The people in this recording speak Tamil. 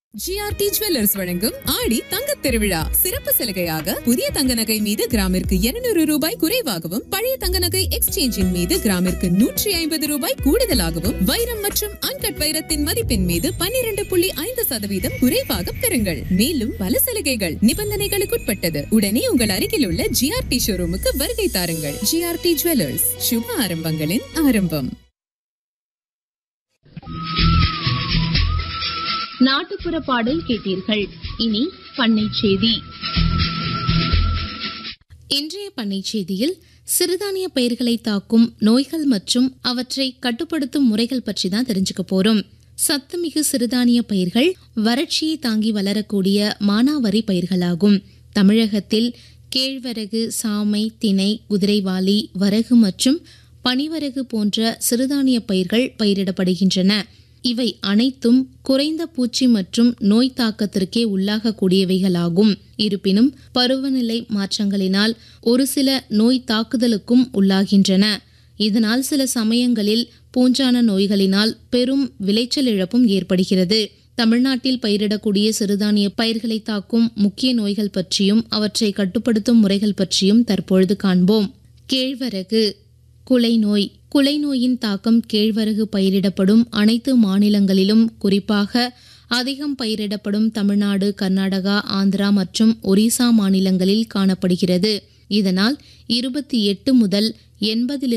ஜிஆர்டி ஜுவல்லர்ஸ் வழங்கும் ஆடி தங்கத் திருவிழா சிறப்பு சலுகையாக புதிய தங்க நகை மீது கிராமிற்கு 200 ரூபாய் குறைவாகவும் பழைய தங்க நகை எக்ஸ்சேஞ்சின் மீது கிராமிற்கு நூற்றி ஐம்பது ரூபாய் கூடுதலாகவும் வைரம் மற்றும் அன்கட் வைரத்தின் மதிப்பின் மீது 12.5% புள்ளி ஐந்து சதவீதம் குறைவாக பெறுங்கள் மேலும் பல சலுகைகள் நிபந்தனைகளுக்குட்பட்டது உடனே உங்கள் அருகில் உள்ள ஜிஆர்டி ஷோரூமுக்கு வருகை தாருங்கள் ஜிஆர்டி ஜுவல்லர்ஸ் சுப ஆரம்பங்களின் ஆரம்பம் நாட்டுப்புற பாடல் கேட்டீர்கள் இனி பண்ணை செய்தி இன்றைய பண்ணை செய்தியில் சிறுதானிய பயிர்களை தாக்கும் நோய்கள் மற்றும் அவற்றை கட்டுப்படுத்தும் முறைகள் பற்றி தான் தெரிஞ்சுக்க போறோம் சத்துமிகு சிறுதானிய பயிர்கள் வறட்சியை தாங்கி வளரக்கூடிய மானாவரி பயிர்களாகும் தமிழகத்தில் கேழ்வரகு சாமை திணை குதிரைவாலி வரகு மற்றும் பனிவரகு போன்ற சிறுதானிய பயிர்கள் பயிரிடப்படுகின்றன இவை அனைத்தும் குறைந்த பூச்சி மற்றும் நோய் தாக்கத்திற்கே உள்ளாகக்கூடியவைகளாகும் இருப்பினும் பருவநிலை மாற்றங்களினால் ஒரு சில நோய் தாக்குதலுக்கும் உள்ளாகின்றன இதனால் சில சமயங்களில் பூஞ்சான நோய்களினால் பெரும் விளைச்சல் இழப்பும் ஏற்படுகிறது தமிழ்நாட்டில் பயிரிடக்கூடிய சிறுதானிய பயிர்களை தாக்கும் முக்கிய நோய்கள் பற்றியும் அவற்றை கட்டுப்படுத்தும் முறைகள் பற்றியும் தற்பொழுது காண்போம் கேழ்வரகு குலை நோய் குலை நோயின் தாக்கம் கேழ்வரகு பயிரிடப்படும் அனைத்து மாநிலங்களிலும் குறிப்பாக அதிகம் பயிரிடப்படும் தமிழ்நாடு கர்நாடகா ஆந்திரா மற்றும் ஒரிசா மாநிலங்களில் காணப்படுகிறது இதனால் இருபத்தி எட்டு முதல் எண்பதில்